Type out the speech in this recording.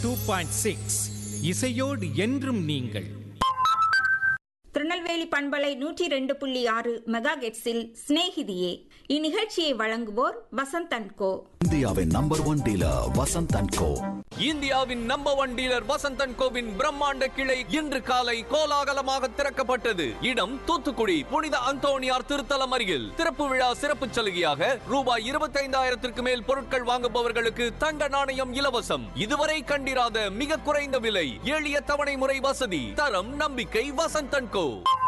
two point six இசையோடு என்றும் நீங்கள் திருநெல்வேலி பண்பலை நூற்றி ரெண்டு புள்ளி ஆறு மெகா கெட்ஸில் சிநேகிதியே இந்நிகழ்ச்சியை வழங்குவோர் வசந்த் அண்ட் கோ இந்தியாவின் number one dealer Vasanth and co இந்தியாவின் நம்பர் ஒன் டீலர் வசந்தன் கோவின் பிரம்மாண்ட கிளை இன்று காலை கோலாகலமாக திறக்கப்பட்டது இடம் தூத்துக்குடி புனித அந்தோணியார் திருத்தலம் அருகில் திறப்பு விழா சிறப்பு சலுகையாக ரூபாய் இருபத்தைந்தாயிரத்திற்கு மேல் பொருட்கள் வாங்குபவர்களுக்கு தங்க நாணயம் இலவசம் இதுவரை கண்டிராத மிக குறைந்த விலை எளிய தவணை முறை வசதி தரம் நம்பிக்கை வசந்தன் கோ